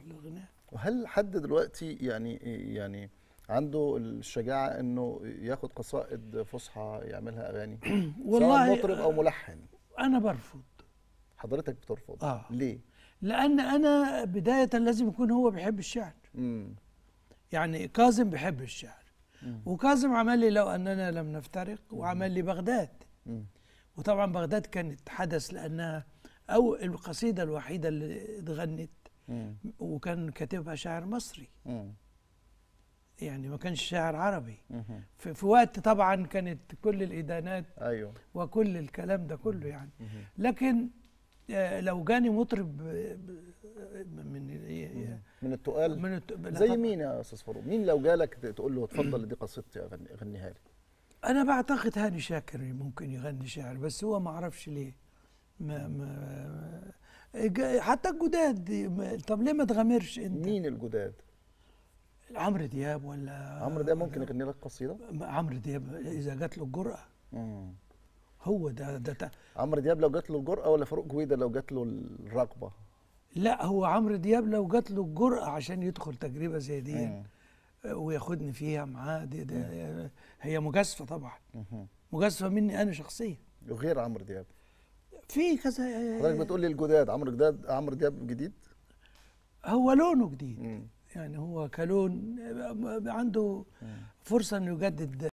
الغناء وهل حد دلوقتي يعني يعني عنده الشجاعه انه ياخد قصائد فصحى يعملها اغاني والله سواء مطرب او ملحن انا برفض حضرتك بترفض آه. ليه لان انا بدايه لازم يكون هو بيحب الشعر امم يعني كاظم بيحب الشعر وكاظم عمل لي لو اننا لم نفترق وعمل لي بغداد مم. وطبعا بغداد كانت حدث لانها او القصيده الوحيده اللي اتغنت مم. وكان كاتبها شاعر مصري مم. يعني ما كانش شاعر عربي مم. في, في وقت طبعا كانت كل الادانات ايوه وكل الكلام ده كله يعني لكن آه، لو جاني مطرب آه، ب- من من التقال من الت- لا زي طبعاً. مين يا استاذ فاروق مين لو جالك ت- تقول له اتفضل دي قصيدتي أغني- غنيها لي انا بعتقد هاني شاكر ممكن يغني شعر بس هو ما اعرفش ليه ما ما جا- حتى الجداد ما- طب ليه ما تغامرش انت مين الجداد عمرو دياب ولا عمرو ده ممكن يغني لك قصيده عمرو دياب اذا جات له الجرأه مم. هو ده ده, ده عمرو دياب لو جات له الجرأه ولا فاروق جويده لو جات له الرغبه لا هو عمرو دياب لو جات له الجرأه عشان يدخل تجربه زي دي مم. وياخدني فيها معاه دي ده هي مجازفه طبعا مهم. مجازفه مني انا شخصيا وغير عمرو دياب في كذا حضرتك بتقول لي الجداد عمرو جداد عمرو دياب جديد هو لونه جديد مم. يعني هو كلون عنده فرصه انه يجدد